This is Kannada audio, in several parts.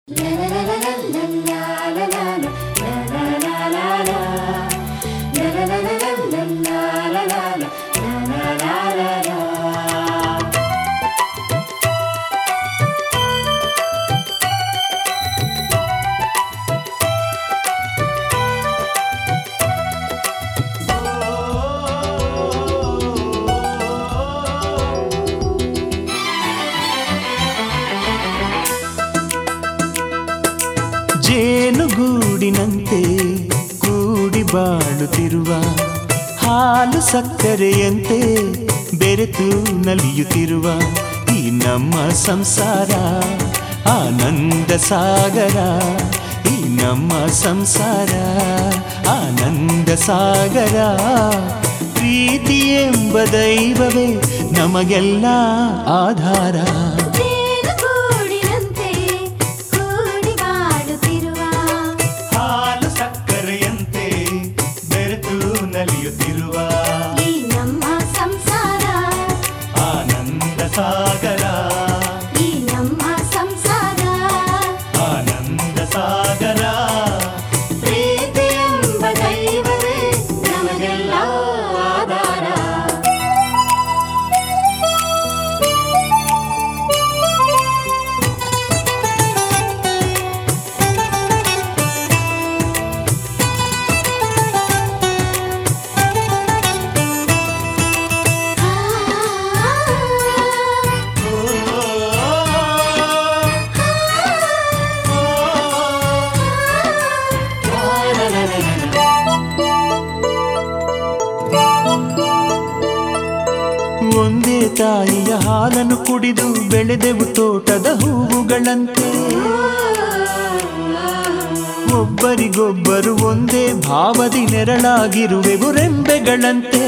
ಜೇನುಗೂಡಿನಂತೆ ಕೂಡಿ ಬಾಳುತ್ತಿರುವ ಹಾಲು ಸಕ್ಕರೆಯಂತೆ ಬೆರೆತು ನಲಿಯುತ್ತಿರುವ ಈ ನಮ್ಮ ಸಂಸಾರ ಆನಂದ ಸಾಗರ ಈ ನಮ್ಮ ಸಂಸಾರ ಆನಂದ ಸಾಗರ ಪ್ರೀತಿ ಎಂಬ ದೈವವೇ ನಮಗೆಲ್ಲ ಆಧಾರ ಜೇನುಗೂಡಿನಂತೆ ಕೂಡಿ ಬಾಳುತ್ತಿರುವ ಹಾಲು ಸಕ್ಕರೆಯಂತೆ ಬೆರೆತು ನಲಿಯುತ್ತಿರುವ ಈ ನಮ್ಮ ಸಂಸಾರ ಆನಂದ ಸಾಗರ ಈ ನಮ್ಮ ಸಂಸಾರ ಆನಂದ ಸಾಗರ ಪ್ರೀತಿ ಎಂಬ ದೈವವೇ ನಮಗೆಲ್ಲ ಆಧಾರ ಒಂದೇ ತಾಯಿಯ ಹಾಲನ್ನು ಕುಡಿದು ಬೆಳೆದೆವು ತೋಟದ ಹೂವುಗಳಂತೆ ಒಬ್ಬರಿಗೊಬ್ಬರು ಒಂದೇ ಭಾವದಿ ನೆರಳಾಗಿರುವೆವು ರೆಂಬೆಗಳಂತೆ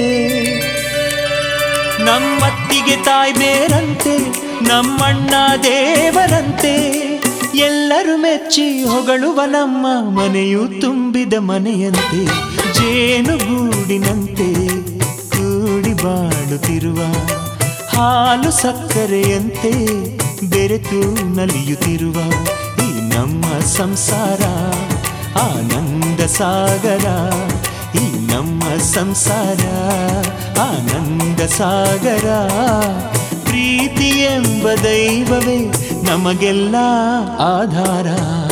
ನಮ್ಮತ್ತಿಗೆ ತಾಯಿ ಬೇರಂತೆ ನಮ್ಮಣ್ಣ ದೇವರಂತೆ ಎಲ್ಲರೂ ಮೆಚ್ಚಿ ಹೊಗಳುವ ನಮ್ಮ ಮನೆಯು ತುಂಬಿದ ಮನೆಯಂತೆ ಜೇನುಗೂಡಿನಂತೆ ಕೂಡಿ ಬಾಳುತ್ತಿರುವ ಹಾಲು ಸಕ್ಕರೆಯಂತೆ ಬೆರೆತು ನಲಿಯುತ್ತಿರುವ ಈ ನಮ್ಮ ಸಂಸಾರ ಆನಂದ ಸಾಗರ ಈ ನಮ್ಮ ಸಂಸಾರ ಆನಂದ ಸಾಗರ ಪ್ರೀತಿ ಎಂಬ ದೈವವೇ ನಮಗೆಲ್ಲ ಆಧಾರ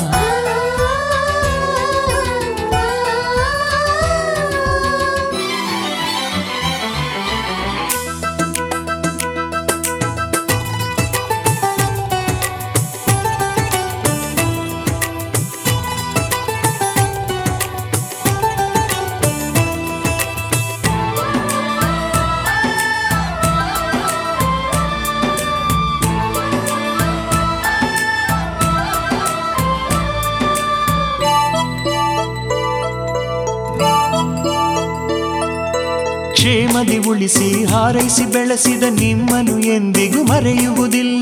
ಕ್ಷೇಮದಿ ಉಳಿಸಿ ಹಾರೈಸಿ ಬೆಳೆಸಿದ ನಿಮ್ಮನು ಎಂದಿಗೂ ಮರೆಯುವುದಿಲ್ಲ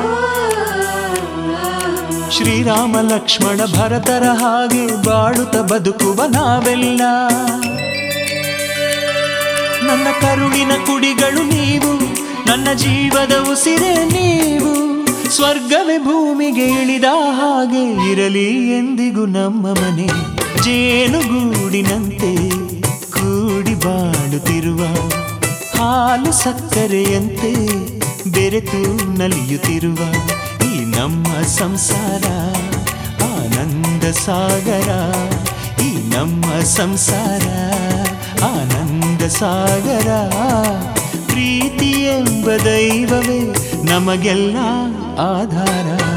ಶ್ರೀರಾಮ ಲಕ್ಷ್ಮಣ ಭರತರ ಹಾಗೆ ಬಾಳುತ್ತ ಬದುಕುವ ನಾವೆಲ್ಲ ನನ್ನ ಕರುಳಿನ ಕುಡಿಗಳು ನೀವು ನನ್ನ ಜೀವದ ಉಸಿರೇ ನೀವು ಸ್ವರ್ಗವೇ ಭೂಮಿಗೆ ಇಳಿದ ಹಾಗೆ ಇರಲಿ ಎಂದಿಗೂ ನಮ್ಮ ಮನೆ ಜೇನುಗೂಡಿನಂತೆ ಕೂಡಿ ಬಾಳುತ್ತಿರುವ ಹಾಲು ಸಕ್ಕರೆಯಂತೆ ಬೆರೆತು ನಲಿಯುತ್ತಿರುವ ಈ ನಮ್ಮ ಸಂಸಾರ ಆನಂದ ಸಾಗರ ಈ ನಮ್ಮ ಸಂಸಾರ ಆನಂದ ಸಾಗರ ಪ್ರೀತಿ ಎಂಬ ದೈವವೇ ನಮಗೆಲ್ಲ ಆಧಾರ